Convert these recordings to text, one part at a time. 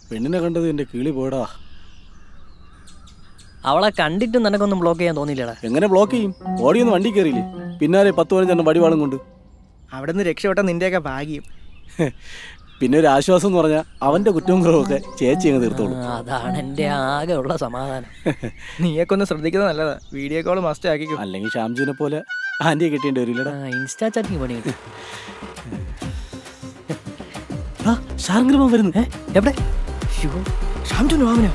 പെണ്ണിനെ കണ്ടത് എന്റെ കിളി പോയടാ അവളെ കണ്ടിട്ടും നിനക്കൊന്നും ബ്ലോക്ക് ചെയ്യാൻ തോന്നിയില്ലടാ എങ്ങനെ ബ്ലോക്ക് ചെയ്യും ഓടിയൊന്ന് വണ്ടി കയറിയില്ലേ പിന്നാലെ പത്ത് പതിനഞ്ചെണ്ണം വടിവാളും കൊണ്ട് അവിടെ നിന്ന് രക്ഷപ്പെട്ട നിന്റെയൊക്കെ ഭാഗ്യം പിന്നെ ഒരു ആശ്വാസം എന്ന് പറഞ്ഞാൽ അവന്റെ കുറ്റവും കുറവൊക്കെ ചേച്ചി അങ്ങ് തീർത്തോളൂ ആ, അതാണ് എൻ്റെ ആകെ ഉള്ള സമാധാനം നീയൊക്കെ ഒന്ന് ശ്രദ്ധിക്കുന്നത് നല്ലതാ വീഡിയോ കോൾ മസ്റ്റ് ആക്കിക്കോ അല്ലെങ്കിൽ ഷാംജുവിനെ പോലെ ആന്റിയെ കിട്ടേണ്ടി വരില്ലടാ ഇൻസ്റ്റാ ചാറ്റിങ് പണി കിട്ടും ഷാർഗ്രമം വരുന്നു ഏ എവിടെ ഷാംജുന് വാമനോ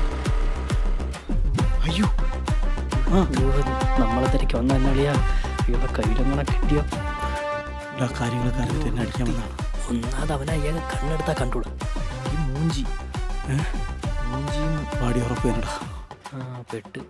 അയ്യോ നമ്മളെ തിരക്ക് വന്നളിയാ ഇവിടെ കയ്യിലെങ്ങനെ കിട്ടിയോ എല്ലാ കാര്യങ്ങളൊക്കെ അറിഞ്ഞിട്ട് എന്നെ അടിക്കാൻ വന്നതാണ് ഒന്നാമത് അവനെ അയ്യാകെ കണ്ണെടുത്താ കണ്ടോളൂ ഈ മൂഞ്ചി മൂഞ്ചിയും പാടി ഉറപ്പ് തന്നെടാ ആ പെട്ട്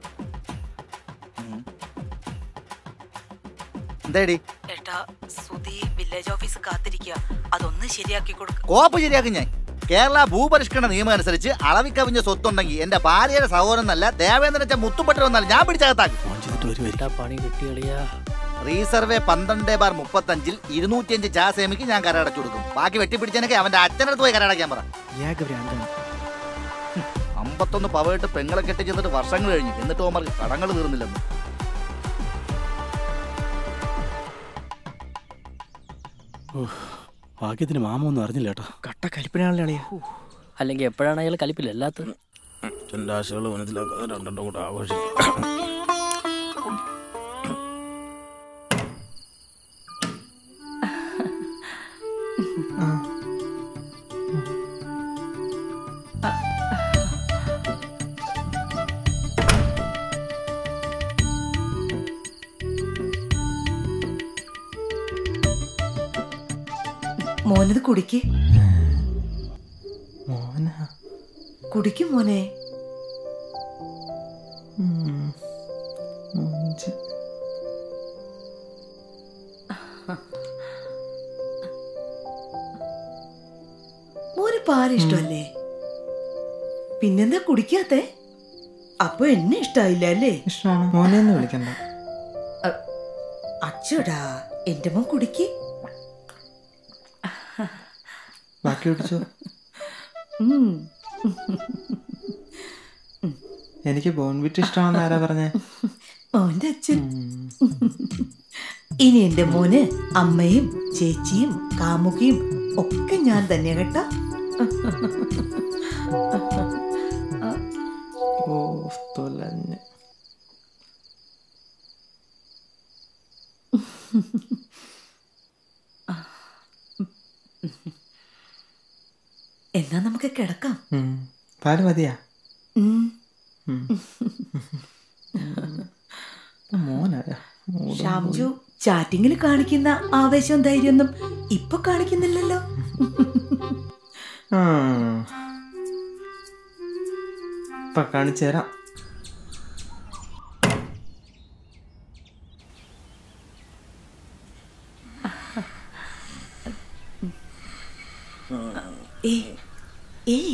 എന്തേടി ഏട്ടാ സുധി വില്ലേജ് ഓഫീസ് കാത്തിരിക്കുക അതൊന്ന് ശരിയാക്കി കൊടുക്ക കോപ്പ് ശരിയാക്കും ഞാൻ കേരള ഭൂപരിഷ്കരണ നിയമം അനുസരിച്ച് അളവിക്കവിഞ്ഞ സ്വത്തുണ്ടെങ്കിൽ എന്റെ ഭാര്യയുടെ സഹോദരൻ എന്നല്ല ദേവേന്ദ്രൻ വെച്ച മുത്തുപെട്ടവന്നല്ല ഞാൻ പിടിച്ചകത്താക്കും ഫോൺ ചെയ്തിട്ട് വരുമായിരിക്കും ഏട്ടാ പണി കിട്ടിയളിയാ റീസർവേ പന്ത്രണ്ട് ബാർ മുപ്പത്തഞ്ചിൽ ഇരുന്നൂറ്റിയഞ്ച് ജാസേമിക്ക് ഞാൻ കരടച്ചു കൊടുക്കും ബാക്കി വെട്ടിപ്പിടിച്ചതിനൊക്കെ അവന്റെ അച്ഛനടുത്ത് പോയി കരടയ്ക്കാൻ പറ ഇയാൾക്ക് ഭ്രാന്താണ് അമ്പത്തൊന്ന് പവയിട്ട് പെങ്ങളെ കെട്ടി ചെന്നിട്ട് വർഷങ്ങൾ കഴിഞ്ഞു എന്നിട്ട് ഓമർക്ക് കടങ്ങൾ തീർന്നില്ലെന്ന് ഭാഗ്യത്തിന് മാമ ഒന്നും അറിഞ്ഞില്ല കേട്ടോ കട്ട കലിപ്പിനാണല്ലേ അളിയ അല്ലെങ്കിൽ എപ്പോഴാണ് അയാൾ കലിപ്പില്ല എല്ലാത്തും എൻ്റെ ആശകൾ മനസ്സിലാക്കാതെ രണ്ടെണ്ണം കൂടെ ആഘോഷിക്കും മോനത് കുടിക്ക് മോനാ കുടിക്കും മോനെ ഉം. മൂഞ്ചി മോന് പാല ഇഷ്ടമല്ലേ പിന്നെന്താ കുടിക്കാത്തെ അപ്പൊ എന്നെ ഇഷ്ടായില്ല അല്ലേ ഇഷ്ടമാണ് മോനെ ഒന്ന് വിളിക്കണ്ട അച്ചടാ എന്റെ മോൻ കുടിക്ക് ബാക്കി പിടിച്ചോ ഉം. എനിക്ക് ബോൺവിറ്റ് ഇഷ്ടമാണെന്ന് ആരാ പറഞ്ഞേ മോന്റെ അച്ഛൻ ഇനി എന്റെ മോന് അമ്മയും ചേച്ചിയും കാമുകിയും ഒക്കെ ഞാൻ തന്നെ കേട്ടോ ഓ തൊലഞ്ഞ് എന്നാ നമുക്ക് കിടക്കാം ഉം. പാല് മതിയാ ഉം. ഉം. മോനാരാ മൂടും ഷാംജു ചാറ്റിങ്ങിൽ കാണിക്കുന്ന ആവേശവും ധൈര്യമൊന്നും ഇപ്പൊ കാണിക്കുന്നില്ലല്ലോ ആ. ഇപ്പൊ കാണിച്ചു തരാം ഏ ഏയ്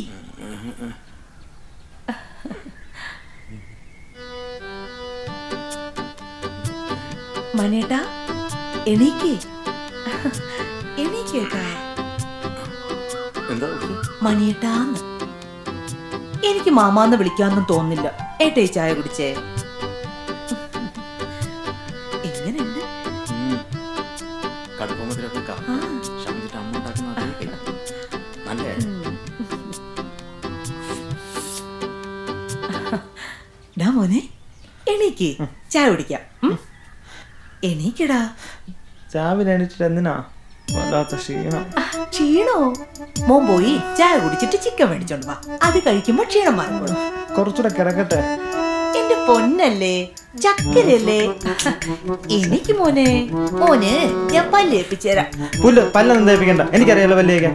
മനേട്ടാ എണീക്കേ എണീക്കേട്ടാ മണിയേട്ടാന്ന് എനിക്ക് മാമാന്ന് വിളിക്കാന്നും തോന്നില്ല ഏട്ടേ ചായ കുടിച്ചേ എങ്ങനെയുണ്ട് കടുപ്പമതിലൊക്കെ ആ, ഷാംജിട്ട് അമ്മ ഉണ്ടാക്കുന്ന അതേ കഴിക്കും. നല്ല ഉം. ഡാ മോനെ എണീക്ക് ചായ കുടിക്കാം ഉം? എണീക്കടാ രാവിലെ എണീറ്റിട്ട് എന്തിനാ വല്ലാത്ത ക്ഷീണം ആ, ക്ഷീണോ മോൻ പോയി ചായ കുടിച്ചിട്ട് ചിക്കൻ മേടിച്ചോണ്ട് വാ അത് കഴിക്കുമ്പോ ക്ഷീണം മാറിക്കോളും കുറച്ചുകൂടെ കിടക്കട്ടെ എന്റെ പൊന്നല്ലേ ചക്കരല്ലേ എനിക്ക് മോനെ മോന് ഞാൻ പല്ലേപ്പിച്ചു തരാം പുല്ല് പല്ലൊന്നും തേപ്പിക്കണ്ട എനിക്കറിയാലോ പല്ലിയൊക്കെ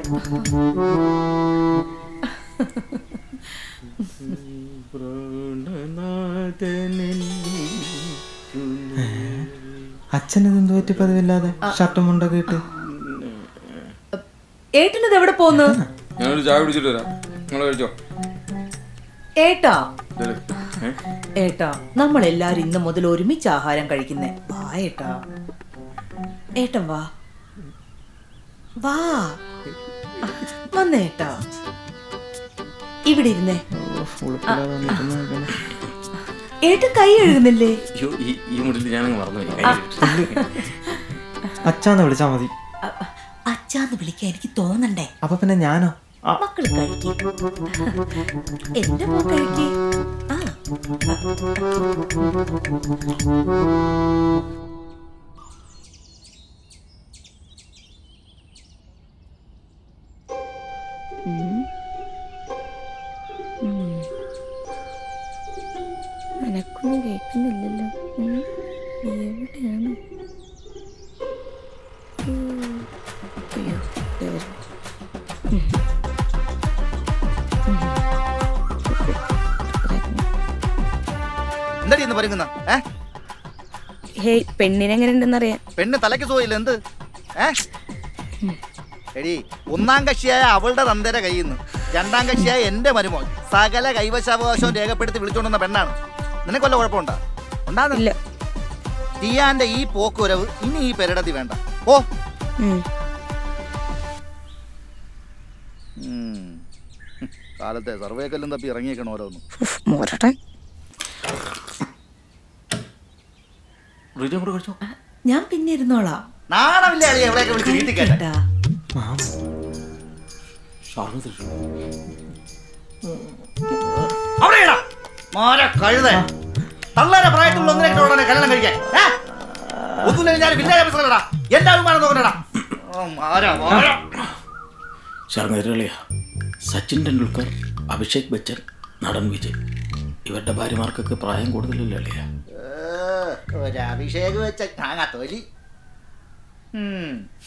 അച്ഛനത് എന്ത് പറ്റി പതിവില്ലാതെ ഷർട്ടും മുണ്ടൊക്കെ ഇട്ട് ഏട്ടനത് എവിടെ പോന്നു ഞാനൊരു ചായ കുടിച്ചിട്ട് വരാം നിങ്ങൾ കഴിച്ചോ ഏട്ടാ ശരി. ഏ? ഏട്ടാ നമ്മൾ എല്ലാരും ഇന്ന് മുതൽ ഒരുമിച്ച് ആഹാരം കഴിക്കുന്നേ വാ ഏട്ടാ ഏട്ടൻ വാ വാ വന്നേട്ടാ ഇവിടെ ഇരുന്നേ ഏട്ടൻ കൈ എഴുകുന്നില്ലേ അയ്യോ ഈ ഈ മുടിയിൽ ഞാനങ്ങ് മറന്നുപോയി അച്ഛാന്ന് വിളിച്ചാ മതി അ- അ- അച്ഛാന്ന് വിളിക്കാൻ എനിക്ക് തോന്നണ്ടേ അപ്പൊ പിന്നെ ഞാനോ ആ, മക്കള് കഴിക്കി എന്റെ മോ കഴിക്കി ആ എനക്കൊന്നും കേൾക്കുന്നില്ലല്ലോ ഉം. എവിടെയാണ് ഉം. അയ്യോ ദേ വരുന്നു. ഉം. ഉം. എന്താടി ഇന്ന് പറയുന്ന ഏ ഹേയ് പെണ്ണിനെങ്ങനെ ഉണ്ടെന്നറിയാൻ പെണ്ണ് തലയ്ക്ക് സുഖമില്ല എന്ത് ഏ എടി ഒന്നാം കക്ഷിയായ അവളുടെ തന്തയുടെ കയ്യിൽ നിന്ന് രണ്ടാം കക്ഷിയായ എന്റെ മരുമോൻ സകല കൈവശാവകാശവും രേഖപ്പെടുത്തി വിളിച്ചുകൊണ്ടുവന്ന പെണ്ണാണ് നിനക്കൊല്ല കുഴപ്പമുണ്ടോ ഉണ്ടാകുന്നില്ല ഇല്ല ടിയാന്റെ ഈ പോക്കുവരവ് ഇനി ഈ പെരടത്തി വേണ്ട ഓ ഉം. ഉം. കാലത്തെ സർവേക്കെല്ലാം തപ്പി ഇറങ്ങിയേക്കണം ഓരോന്നും ഉഫ്, മോരട്ടൻ റിജു കൂടെ കഴിച്ചോ ഞാൻ പിന്നെ ഇരുന്നോളാം നാണമില്ലേ അളിയെ എവിടെയൊക്കെ വിളിച്ച് വീട്ടിൽ കയറ്റാൻ കേട്ടാ മാം ഷാർലത്ത് അവിടെ ഇടാ. മോര കഴുത തള്ളേരെ പ്രായത്തിലുള്ള ഒന്നിനെ ഉടനെ കല്യാണം കഴിക്കാൻ ഏ? ഒന്നുമില്ലെങ്കിൽ ഞാൻ വില്ലേജ് ഓഫീസറല്ലടാ എന്റെ അഭിമാനം നോക്കണടാ മാര മാര ശർമ്മേരളിയ സച്ചിൻ ടെണ്ടുൽക്കർ അഭിഷേക് ബച്ചൻ നടൻ വിജയ് ഇവരുടെ ഭാര്യമാർക്കൊക്കെ പ്രായം കൂടുതലല്ലേ അളിയ ഒരു അഭിഷേക് വെച്ച താങ്ങാ തൊലി ഉം.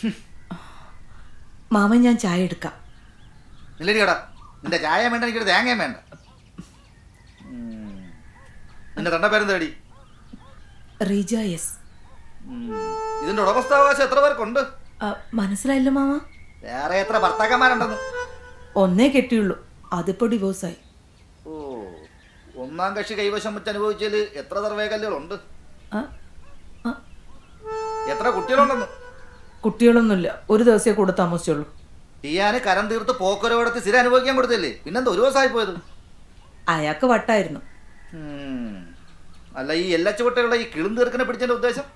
മാമൻ ഞാൻ ചായ എടുക്കാം നില്ലടിയോടാ നിന്റെ ചായ വേണ്ട എനിക്കൊരു തേങ്ങയും വേണ്ട ഉം. നിന്റെ തണ്ട പേരും തേടി റീജ എസ് ഇതിന്റെ ഉടമസ്ഥാവകാശം എത്ര പേർക്കുണ്ട് ആ, മനസ്സിലായില്ല മാമ വേറെ എത്ര ഭർത്താക്കന്മാരുണ്ടെന്ന് ഒന്നേ കെട്ടിയുള്ളൂ അതിപ്പോ ഡിവോഴ്സായി ഓ ഒന്നാം കക്ഷി കൈവശം വെച്ച് അനുഭവിച്ചാല് എത്ര സർവേ കല്ലുകളുണ്ട് ആ, ആ, എത്ര കുട്ടികളുണ്ടെന്ന് കുട്ടികളൊന്നുമില്ല ഒരു ദിവസമേ കൂടെ താമസിച്ചുള്ളൂ ടിയാന് കരം തീർത്ത് പോക്കൊരവിടത്ത് സ്ഥിരം അനുഭവിക്കാൻ കൊടുത്തില്ലേ പിന്നെന്താ ഒരു ദിവസമായി പോയത് അയാൾക്ക് വട്ടായിരുന്നു ഉം. അല്ല ഈ എല്ലാ ചുവട്ടയുള്ള ഈ കിളും തീർക്കനെ പിടിച്ചതിന്റെ ഉദ്ദേശം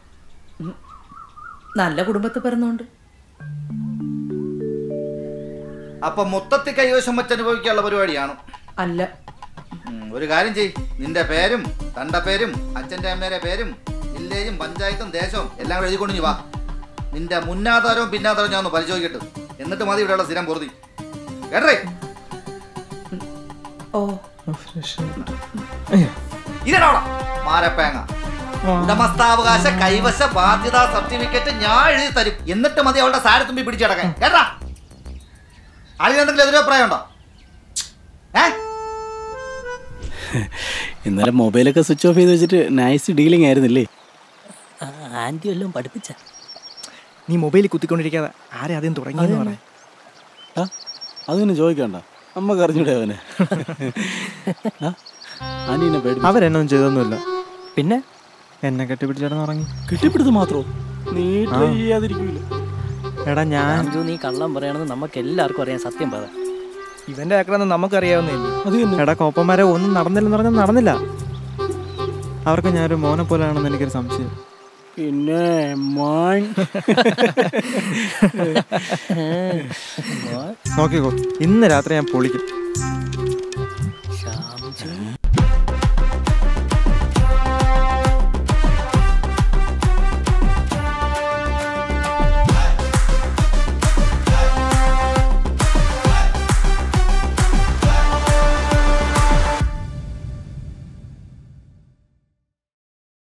നല്ല കുടുംബത്തിൽ പിറന്നോണ്ട് അപ്പൊ മൊത്തത്തിൽ കൈവശം വെച്ച് അനുഭവിക്കാനുള്ള പരിപാടിയാണ് അല്ല ഉം, ഒരു കാര്യം ചെയ് നിന്റെ പേരും തണ്ട പേരും അച്ഛന്റെ അമ്മേരെ പേരും വില്ലേജും പഞ്ചായത്തും ദേശവും എല്ലാം കൂടെ എഴുതിക്കൊണ്ട് നീ വാ നിന്റെ മുന്നാധാരവും പിന്നാധാരവും ഞാൻ ഒന്ന് പരിശോധിക്കട്ടെ എന്നിട്ട് മതി ഇവിടെയുള്ള സ്ഥിരം പൊറുതി കേട്ടേ ഓ ഫ്രഷ് ആയിട്ട്. അയ്യോ ഇതടാ മാരപ്പേങ്ങ ഉടമസ്ഥാവകാശ കൈവശ ബാധ്യതാ സർട്ടിഫിക്കറ്റ് ഞാൻ എഴുതി തരും എന്നിട്ട് മതി അവളുടെ സാരി തുമ്പി പിടിച്ചടക്കാൻ കേട്ടാ അതിനെന്തെങ്കിലും എതിരഭിപ്രായം ഉണ്ടോ ഏ ഇന്നലെ മൊബൈലൊക്കെ സ്വിച്ച് ഓഫ് ചെയ്ത് വെച്ചിട്ട് നൈസ് ഡീലിംഗ് ആയിരുന്നില്ലേ ആ, ആൻറ്റി വല്ലതും പഠിപ്പിച്ച നീ മൊബൈലിൽ കുത്തിക്കൊണ്ടിരിക്കാതെ ആരെ ആദ്യം തുടങ്ങിയെന്ന് പറയാം ആ അതൊന്നും ചോദിക്കണ്ട അമ്മക്ക് അറിഞ്ഞൂടെ അവനെ ആ അനീനെ പേടി അവരെന്നൊന്നും ചെയ്തൊന്നുമില്ല പിന്നെ എന്നെ കെട്ടിപ്പിടിച്ചേട്ടൻ ഉറങ്ങി കെട്ടിപ്പിടുത്ത് മാത്രം നീ ട്രൈ ചെയ്യാതിരിക്കൂല എടാ ഞാൻ അഞ്ചു നീ കള്ളം പറയണമെന്ന് നമുക്ക് എല്ലാവർക്കും അറിയാം സത്യം പറ ഇവന്റെ ആക്രമണം നമുക്കറിയാവുന്നതല്ലേ അത് തന്നെ എടാ കോപ്പന്മാരെ ഒന്നും നടന്നില്ലെന്ന് പറഞ്ഞാൽ നടന്നില്ല അവർക്ക് ഞാനൊരു മോനെ പോലെയാണെന്ന് എനിക്കൊരു സംശയം പിന്നെ മോൻ നോക്കിക്കോ ഇന്ന് രാത്രി ഞാൻ പൊളിക്കും ശ്യാംജി